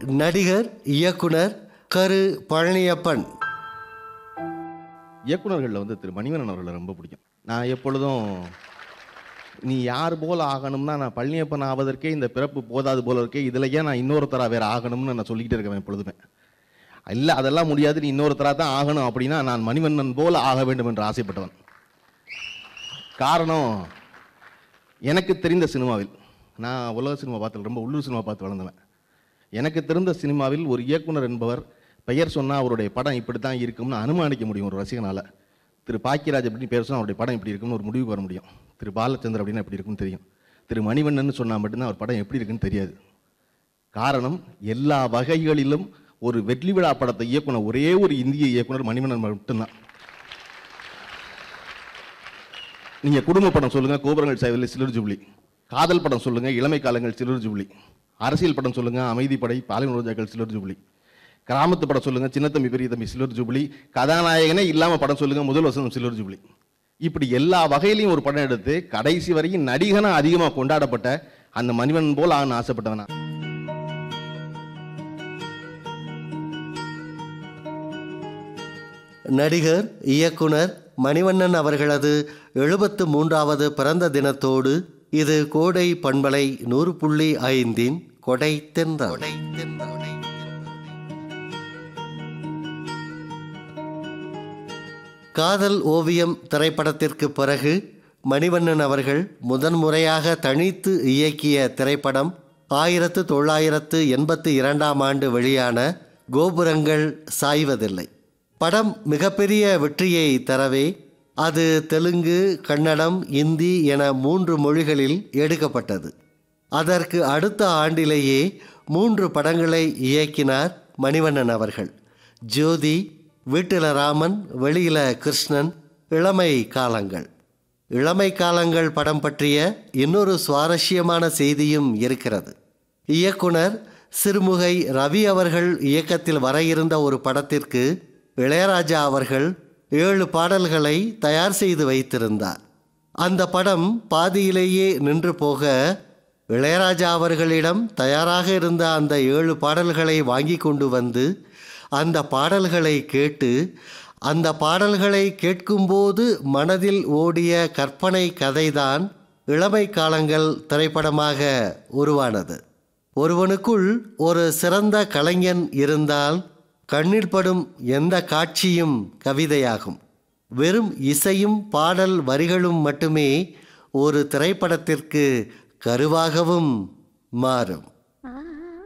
நடிகர் இயக்குனர் கரு பழனியப்பன் இயக்குனர்களில் வந்து திரு மணிவண்ணன் அவர்களை ரொம்ப பிடிக்கும் நான் எப்பொழுதும் நீ யார் போல் ஆகணும்னா நான் பழனியப்பன் ஆவதற்கே இந்த பிறப்பு போதாது போல இருக்கே இதில் ஏன் நான் இன்னொருத்தரா வேற ஆகணும்னு நான் சொல்லிக்கிட்டே இருக்கேன் எப்பொழுதுமே இல்லை அதெல்லாம் முடியாது நீ இன்னொருத்தரா தான் ஆகணும் அப்படின்னா நான் மணிவண்ணன் போல ஆக வேண்டும் என்று ஆசைப்பட்டவன் காரணம் எனக்கு தெரிந்த சினிமாவில் நான் உலக சினிமா பார்த்து ரொம்ப உள்ளூர் சினிமா பார்த்து வளர்ந்தவன் எனக்கு தெரிந்த சினிமாவில் ஒரு இயக்குனர் என்பவர் பெயர் சொன்னால் அவருடைய படம் இப்படி தான் இருக்கும்னு அனுமானிக்க முடியும் ஒரு ரசிகனால் திரு பாக்கியராஜ் அப்படின்னு பேர் சொன்னால் அவருடைய படம் இப்படி இருக்கும்னு ஒரு முடிவுக்கு வர முடியும் திரு பாலச்சந்தர் அப்படின்னா எப்படி இருக்கும்னு தெரியும் திரு மணிவண்ணன் சொன்னால் மட்டும்தான் அவர் படம் எப்படி இருக்குன்னு தெரியாது காரணம் எல்லா வகைகளிலும் ஒரு வெற்றி விழா படத்தை இயக்குனர் ஒரே ஒரு இந்திய இயக்குனர் மணிவண்ணன் மட்டும்தான் நீங்க குடும்ப படம் சொல்லுங்க கோபுரங்கள் சேவையில் சிலர் ஜூப்ளி காதல் படம் சொல்லுங்க இளமை காலங்கள் சிலர் ஜூப்ளி அரசியல் படம் சொல்லுங்க அமைதி படை பாலின ரோஜாக்கள் சிலர் ஜூப்ளி கிராமத்து படம் சொல்லுங்க சின்ன தம்பி பெரிய தம்பி சிலர் ஜூப்ளி கதாநாயகனே இல்லாம படம் சொல்லுங்க முதல் வசனம் சிலர் ஜூப்ளி இப்படி எல்லா வகையிலையும் ஒரு படம் எடுத்து கடைசி வரைக்கும் நடிகனா அதிகமா கொண்டாடப்பட்ட அந்த மணிவன் போல் ஆகணும்னு ஆசைப்பட்டவனா நடிகர் இயக்குனர் மணிவண்ணன் அவர்களது எழுபத்து மூன்றாவது பிறந்த தினத்தோடு இது கோடை பண்பலை நூறு புள்ளி ஐந்தின் கொடை தென்றல் காதல் ஓவியம் திரைப்படத்திற்கு பிறகு மணிவண்ணன் அவர்கள் முதன்முறையாக தனித்து இயக்கிய திரைப்படம் ஆயிரத்து தொள்ளாயிரத்து எண்பத்தி இரண்டாம் ஆண்டு வெளியான கோபுரங்கள் சாய்வதில்லை படம் மிகப்பெரிய வெற்றியை தரவே அது தெலுங்கு கன்னடம் இந்தி என மூன்று மொழிகளில் எடுக்கப்பட்டது அதற்கு அடுத்த ஆண்டிலேயே மூன்று படங்களை இயக்கினார் மணிவண்ணன் அவர்கள் ஜோதி வீட்டில ராமன் வெளியில கிருஷ்ணன் இளமை காலங்கள் இளமை காலங்கள் படம் பற்றிய இன்னொரு சுவாரஸ்யமான செய்தியும் இருக்கிறது இயக்குனர் சிறுமுகை ரவி அவர்கள் இயக்கத்தில் வர இருந்த ஒரு படத்திற்கு இளையராஜா அவர்கள் ஏழு பாடல்களை தயார் செய்து வைத்திருந்தார் அந்த படம் பாதியிலேயே நின்று போக இளையராஜா அவர்களிடம் தயாராக இருந்த அந்த ஏழு பாடல்களை வாங்கி கொண்டு வந்து அந்த பாடல்களை கேட்டு அந்த பாடல்களை கேட்கும்போது மனதில் ஓடிய கற்பனை கதைதான் இளமை காலங்கள் திரைப்படமாக உருவானது ஒருவனுக்குள் ஒரு சிறந்த கலைஞன் இருந்தால் கண்ணில் படும் எந்த காட்சியும் கவிதையாகும் வெறும் இசையும் பாடல் வரிகளும் மட்டுமே ஒரு திரைப்படத்திற்கு கருவாகவும் மாறும்